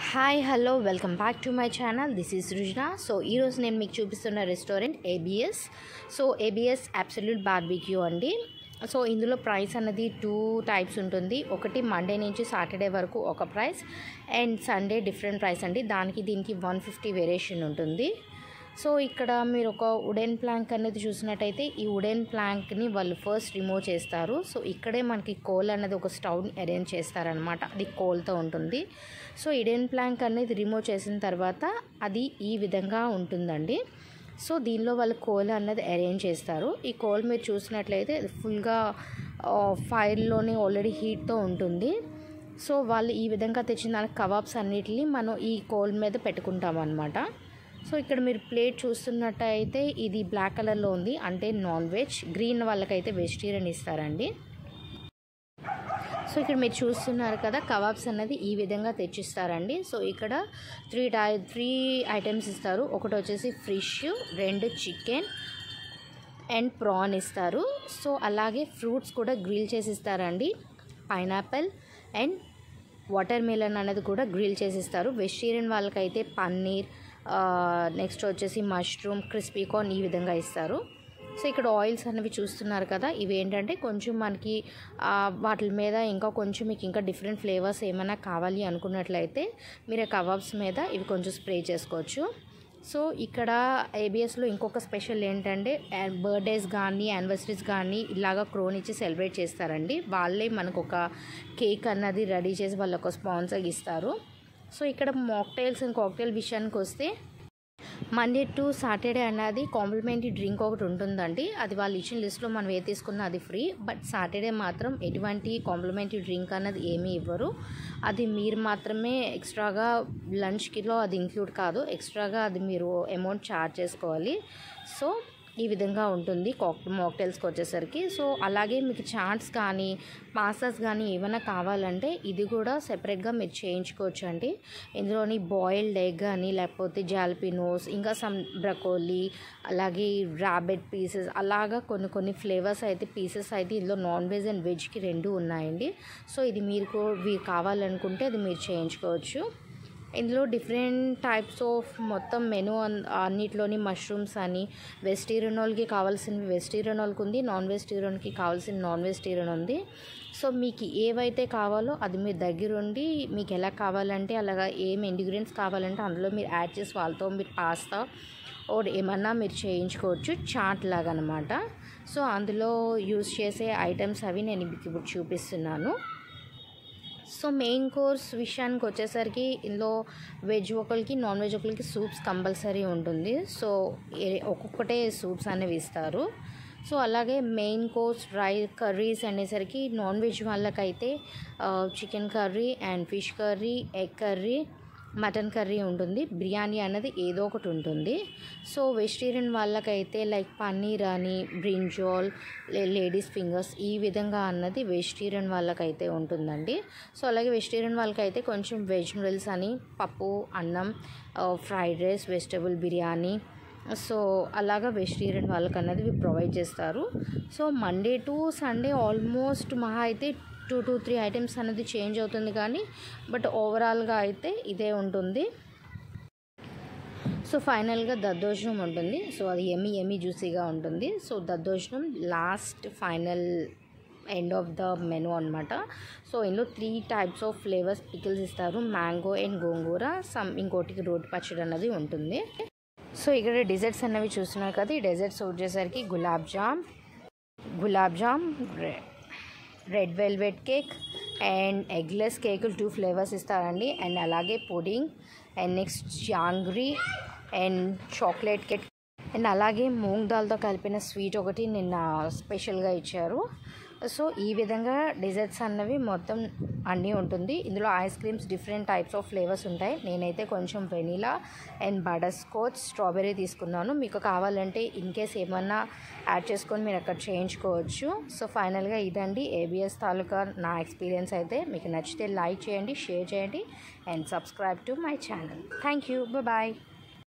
hi hello welcome back to my channel this is Srujana so ఈరోజు నేను మీకు చూపిస్తున్న restaurant ABS so ABS absolute barbecue అండి so ఇందులో ప్రైస్ అన్నది టూ టైప్స్ ఉంటుంది ఒకటి మండే నుంచి సాటర్డే వరకు ఒక price and Sunday different price అండి దానికి దీనికి వన్ ఫిఫ్టీ వేరియేషన్ ఉంటుంది సో ఇక్కడ మీరు ఒక వుడెన్ ప్లాంక్ అనేది చూసినట్టయితే ఈ వుడెన్ ప్లాంక్ని వాళ్ళు ఫస్ట్ రిమూవ్ చేస్తారు సో ఇక్కడే మనకి కోల్ అనేది ఒక స్టవ్ని అరేంజ్ చేస్తారనమాట అది కోల్తో ఉంటుంది సో వుడెన్ ప్లాంక్ అనేది రిమూవ్ చేసిన తర్వాత అది ఈ విధంగా ఉంటుందండి సో దీనిలో వాళ్ళు కోల్ అన్నది అరేంజ్ చేస్తారు ఈ కోల్ మీరు చూసినట్లయితే ఫుల్గా ఫైర్లోనే ఆల్రెడీ హీట్తో ఉంటుంది సో వాళ్ళు ఈ విధంగా తెచ్చిన దానికి కబాబ్స్ అన్నిటిని మనం ఈ కోల్ మీద పెట్టుకుంటాం అనమాట సో ఇక్కడ మీరు ప్లేట్ చూస్తున్నట్టయితే ఇది బ్లాక్ కలర్లో ఉంది అంటే నాన్ వెజ్ గ్రీన్ వాళ్ళకైతే వెజిటేరియన్ ఇస్తారండి సో ఇక్కడ మీరు చూస్తున్నారు కదా కబాబ్స్ అన్నది ఈ విధంగా తెచ్చిస్తారండి సో ఇక్కడ త్రీ టై త్రీ ఐటమ్స్ ఇస్తారు ఒకటి వచ్చేసి ఫిష్ రెండు చికెన్ అండ్ ప్రాన్ ఇస్తారు సో అలాగే ఫ్రూట్స్ కూడా గ్రిల్ చేసి ఇస్తారండి పైనాపిల్ అండ్ వాటర్ మిలన్ అనేది కూడా గ్రిల్ చేసి ఇస్తారు వెజిటేరియన్ వాళ్ళకైతే పన్నీర్ నెక్స్ట్ వచ్చేసి మష్రూమ్ క్రిస్పీ కార్న్ ఈ విధంగా ఇస్తారు సో ఇక్కడ ఆయిల్స్ అనేవి చూస్తున్నారు కదా ఇవి ఏంటంటే కొంచెం మనకి వాటి మీద ఇంకా కొంచెం మీకు ఇంకా డిఫరెంట్ ఫ్లేవర్స్ ఏమైనా కావాలి అనుకున్నట్లయితే మీరు కబాబ్స్ మీద ఇవి కొంచెం స్ప్రే చేసుకోవచ్చు సో ఇక్కడ ఏబిఎస్లో ఇంకొక స్పెషల్ ఏంటంటే బర్త్డేస్ కానీ యానివర్సరీస్ కానీ ఇలాగ క్రోన్ ఇచ్చి సెలబ్రేట్ చేస్తారండి వాళ్ళే మనకు ఒక కేక్ అన్నది రెడీ చేసి వాళ్ళు ఒక స్పాన్సర్ ఇస్తారు సో ఇక్కడ మాక్టైల్స్ అండ్ కాక్టైల్ విషయానికి వస్తే మండే టు సాటర్డే అన్నది కాంప్లిమెంటరీ డ్రింక్ ఒకటి ఉంటుందండి అది వాళ్ళు ఇచ్చిన లిస్ట్లో మనం ఏ తీసుకున్నా అది ఫ్రీ బట్ సాటర్డే మాత్రం ఎటువంటి కాంప్లిమెంటరీ డ్రింక్ అన్నది ఏమీ ఇవ్వరు అది మీరు మాత్రమే ఎక్స్ట్రాగా లంచ్కిలో అది ఇంక్లూడ్ కాదు ఎక్స్ట్రాగా అది మీరు అమౌంట్ ఛార్జ్ చేసుకోవాలి సో ఈ విధంగా ఉంటుంది కాక్ మాక్టైల్స్కి వచ్చేసరికి సో అలాగే మీకు చాట్స్ కానీ పాస్తాస్ కానీ ఏమైనా కావాలంటే ఇది కూడా సెపరేట్గా మీరు చేయించుకోవచ్చు అండి ఇందులోని బాయిల్డ్ ఎగ్ కానీ లేకపోతే జాల్పినోస్ ఇంకా సమ్ బ్రకోలీ అలాగే ర్యాబెట్ పీసెస్ అలాగా కొన్ని కొన్ని ఫ్లేవర్స్ అయితే పీసెస్ అయితే ఇందులో నాన్ వెజ్ అండ్ వెజ్కి రెండు ఉన్నాయండి సో ఇది మీరు మీరు కావాలనుకుంటే అది మీరు చేయించుకోవచ్చు ఇందులో డిఫరెంట్ టైప్స్ ఆఫ్ మొత్తం మెనూ అన్నిట్లోని మష్రూమ్స్ అని వెజిటేరియన్ వాళ్ళకి కావాల్సినవి వెజిటేరియన్ వాళ్ళకి ఉంది నాన్ వెజిటేరియన్కి కావాల్సిన నాన్ వెజిటేరియన్ ఉంది సో మీకు ఏవైతే కావాలో అది మీరు దగ్గరుండి మీకు ఎలా కావాలంటే అలాగా ఏం ఇంగ్రీడియంట్స్ కావాలంటే అందులో మీరు యాడ్ చేసి వాళ్ళతో మీరు పాస్తా ఓర్ ఏమన్నా మీరు చేయించుకోవచ్చు చాట్ లాగా అనమాట సో అందులో యూస్ చేసే ఐటమ్స్ అవి నేను మీకు ఇప్పుడు చూపిస్తున్నాను సో మెయిన్ కోర్స్ విషయానికి వచ్చేసరికి ఇందులో వెజ్ ఒకరికి నాన్ వెజ్ ఒకరికి సూప్స్ కంపల్సరీ ఉంటుంది సో ఒక్కొక్కటే సూప్స్ అనేవి ఇస్తారు సో అలాగే మెయిన్ కోర్స్ రై కర్రీస్ అనేసరికి నాన్ వెజ్ వాళ్ళకైతే chicken curry and fish curry egg curry mutton curry ఉంటుంది బిర్యానీ అనేది ఏదో ఒకటి ఉంటుంది సో వెజిటేరియన్ వాళ్ళకైతే లైక్ పన్నీర్ అని బ్రింజాల్ లేడీస్ ఫింగర్స్ ఈ విధంగా అన్నది వెజిటేరియన్ వాళ్ళకైతే ఉంటుందండి సో అలాగే వెజిటేరియన్ వాళ్ళకైతే కొంచెం వెజ్ నూడిల్స్ అని పప్పు అన్నం fried rice vegetable biryani so అలాగా వెజిటేరియన్ వాళ్ళకి అన్నది ప్రొవైడ్ చేస్తారు so Monday to Sunday almost మహా అయితే టూ టూ త్రీ ఐటమ్స్ అనేది చేంజ్ అవుతుంది కానీ బట్ ఓవరాల్గా అయితే ఇదే ఉంటుంది సో ఫైనల్గా దద్దోజనం ఉంటుంది సో అది ఎమి ఎమి జ్యూసీగా ఉంటుంది సో దద్దోజనం last final end of the menu అనమాట సో ఇందులో three types of flavours pickles ఇస్తారు మ్యాంగో అండ్ గోంగూర సమ్ ఇంకోటికి రోటి పచ్చడి అన్నది ఉంటుంది సో ఇక్కడ డిజర్ట్స్ అనేవి చూస్తున్నారు కదా ఈ డెజర్ట్స్ వచ్చేసరికి gulab jam gulab jam red velvet cake and eggless కేకులు టూ ఫ్లేవర్స్ ఇస్తారండి అండ్ అలాగే pudding and next jangri and chocolate cake and అలాగే మూంగ్ దాల్తో కలిపిన స్వీట్ ఒకటి నిన్న స్పెషల్గా ఇచ్చారు సో ఈ విధంగా డిజర్ట్స్ అన్నవి మొత్తం అన్నీ ఉంటుంది ఇందులో ice creams different types of flavours ఉంటాయి నేనైతే కొంచెం vanilla and butterscotch strawberry తీసుకున్నాను మీకు కావాలంటే ఇన్ కేస్ ఏమన్నా యాడ్ చేసుకొని మీరు అక్కడ చేయించుకోవచ్చు సో ఫైనల్గా ఇదండి ఏబిఎస్ తాలూకా నా ఎక్స్పీరియన్స్ అయితే మీకు నచ్చితే లైక్ చేయండి షేర్ చేయండి and subscribe to my channel thank you bye